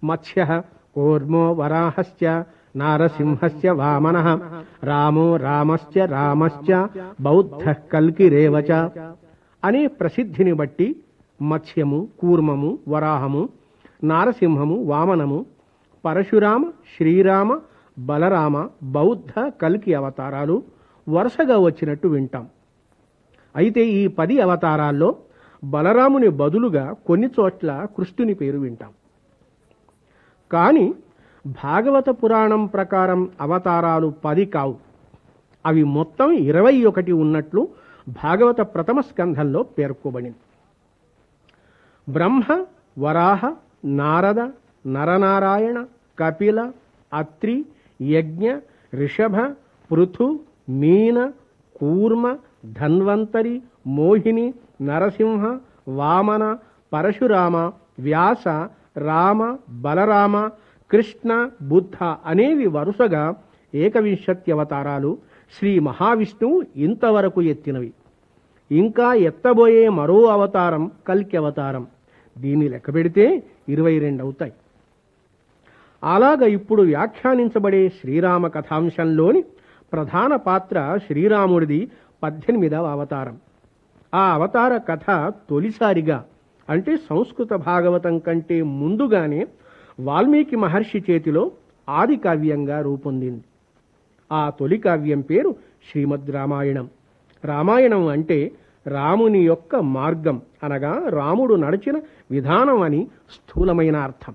మత్స్య కూర్మో వరాహశ్చ నారసింహస్య వామన రామో రామశ్చ రామశ్చ బౌద్ధ కల్కిరేవచ అనే ప్రసిద్ధిని బట్టి మత్స్యము కూర్మము వరాహము నారసింహము వామనము పరశురామ శ్రీరామ బలరామ బౌద్ధ కల్కి అవతారాలు వరుసగా వచ్చినట్టు వింటాం అయితే ఈ పది అవతారాల్లో బలరాముని బదులుగా కొన్ని చోట్ల కృష్ణుని పేరు వింటాం కానీ భాగవత పురాణం ప్రకారం అవతారాలు పది కావు అవి మొత్తం ఇరవై ఒకటి ఉన్నట్లు భాగవత ప్రథమ స్కంధంలో పేర్కొబడింది బ్రహ్మ వరాహ నారద నరనారాయణ కపిల అత్రి యజ్ఞ రిషభ పృథు మీన కూర్మ ధన్వంతరి మోహిని నరసింహ వామన పరశురామ వ్యాస రామ బలరామ కృష్ణ బుద్ధ అనేవి వరుసగా ఏకవింశతి అవతారాలు శ్రీ మహావిష్ణువు ఇంతవరకు ఎత్తినవి ఇంకా ఎత్తబోయే మరో అవతారం కల్కి అవతారం దీన్ని లెక్క పెడితే ఇరవై రెండు అవుతాయి అలాగ ఇప్పుడు వ్యాఖ్యానించబడే శ్రీరామ కథాంశంలోని ప్రధాన పాత్ర శ్రీరాముడిది పద్దెనిమిదవ అవతారం ఆ అవతార కథ తొలిసారిగా అంటే సంస్కృత భాగవతం కంటే ముందుగానే వాల్మీకి మహర్షి చేతిలో ఆది కావ్యంగా రూపొందింది ఆ తొలి కావ్యం పేరు శ్రీమద్ రామాయణం రామాయణం అంటే రాముని యొక్క మార్గం అనగా రాముడు నడిచిన విధానం అని స్థూలమైన అర్థం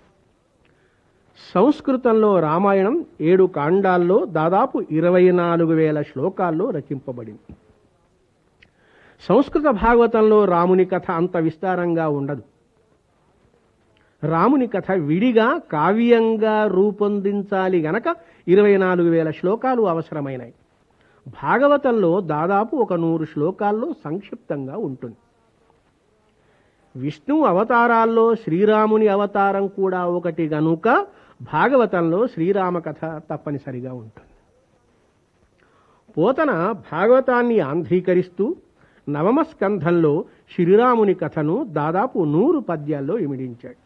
సంస్కృతంలో రామాయణం ఏడు కాండాల్లో దాదాపు ఇరవై నాలుగు వేల శ్లోకాల్లో రచింపబడింది సంస్కృత భాగవతంలో రాముని కథ అంత విస్తారంగా ఉండదు రాముని కథ విడిగా కావ్యంగా రూపొందించాలి గనక ఇరవై నాలుగు వేల శ్లోకాలు అవసరమైనాయి భాగవతంలో దాదాపు ఒక నూరు శ్లోకాల్లో సంక్షిప్తంగా ఉంటుంది విష్ణు అవతారాల్లో శ్రీరాముని అవతారం కూడా ఒకటి గనుక భాగవతంలో శ్రీరామ కథ తప్పనిసరిగా ఉంటుంది పోతన భాగవతాన్ని ఆంధ్రీకరిస్తూ నవమ స్కంధంలో శ్రీరాముని కథను దాదాపు నూరు పద్యాల్లో ఇమిడించాడు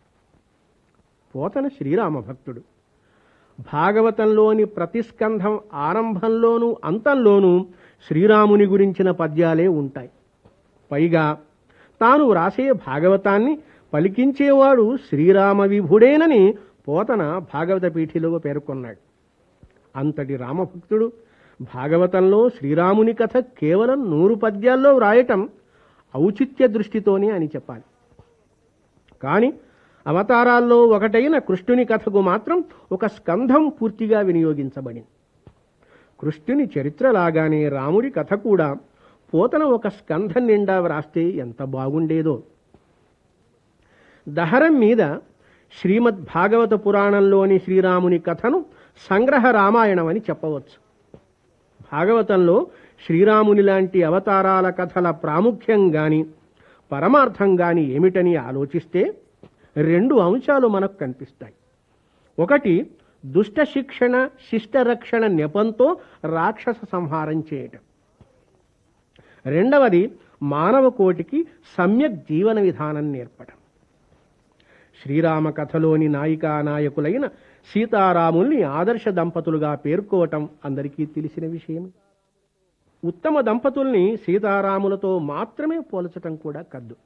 పోతన శ్రీరామ భక్తుడు భాగవతంలోని ప్రతి స్కంధం ఆరంభంలోనూ అంతంలోనూ శ్రీరాముని గురించిన పద్యాలే ఉంటాయి పైగా తాను వ్రాసే భాగవతాన్ని పలికించేవాడు శ్రీరామ విభుడేనని పోతన భాగవత పీఠిలో పేర్కొన్నాడు అంతటి రామభక్తుడు భాగవతంలో శ్రీరాముని కథ కేవలం నూరు పద్యాల్లో వ్రాయటం ఔచిత్య దృష్టితోనే అని చెప్పాలి కానీ అవతారాల్లో ఒకటైన కృష్ణుని కథకు మాత్రం ఒక స్కంధం పూర్తిగా వినియోగించబడింది కృష్ణుని చరిత్రలాగానే రాముడి కథ కూడా పోతన ఒక స్కంధం నిండా వ్రాస్తే ఎంత బాగుండేదో దహరం మీద శ్రీమద్ భాగవత పురాణంలోని శ్రీరాముని కథను సంగ్రహ రామాయణం అని చెప్పవచ్చు భాగవతంలో శ్రీరాముని లాంటి అవతారాల కథల ప్రాముఖ్యం గాని పరమార్థం గాని ఏమిటని ఆలోచిస్తే రెండు అంశాలు మనకు కనిపిస్తాయి ఒకటి దుష్ట శిక్షణ శిష్ట రక్షణ నెపంతో రాక్షస సంహారం చేయటం రెండవది మానవ కోటికి సమ్యక్ జీవన విధానం నేర్పడం శ్రీరామ కథలోని నాయికా నాయకులైన సీతారాముల్ని ఆదర్శ దంపతులుగా పేర్కోవటం అందరికీ తెలిసిన విషయమే ఉత్తమ దంపతుల్ని సీతారాములతో మాత్రమే పోల్చటం కూడా కద్దు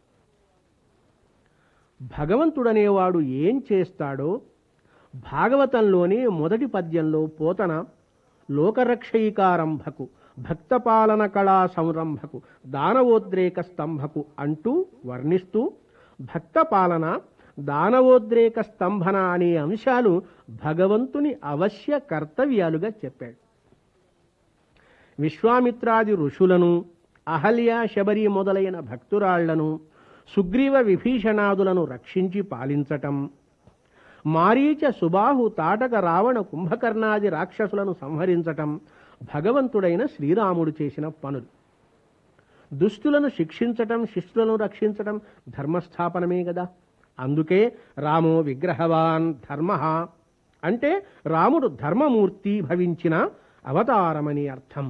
భగవంతుడనేవాడు ఏం చేస్తాడో భాగవతంలోనే మొదటి పద్యంలో పోతన లోకరక్షయికారంభకు భక్తపాలన కళా సంరంభకు దానవోద్రేక స్తంభకు అంటూ వర్ణిస్తూ భక్తపాలన దానవోద్రేక స్తంభన అనే అంశాలు భగవంతుని అవశ్య కర్తవ్యాలుగా చెప్పాడు విశ్వామిత్రాది ఋషులను అహల్య శబరి మొదలైన భక్తురాళ్లను సుగ్రీవ విభీషణాదులను రక్షించి పాలించటం మారీచ సుబాహు తాటక రావణ కుంభకర్ణాది రాక్షసులను సంహరించటం భగవంతుడైన శ్రీరాముడు చేసిన పనులు దుష్టులను శిక్షించటం శిష్యులను రక్షించటం ధర్మస్థాపనమే కదా అందుకే రామో విగ్రహవాన్ ధర్మ అంటే రాముడు ధర్మమూర్తి భవించిన అవతారమని అర్థం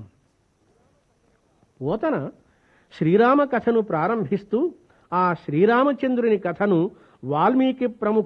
పోతన శ్రీరామ కథను ప్రారంభిస్తూ ఆ శ్రీరామచంద్రుని కథను వాల్మీకి ప్రముఖ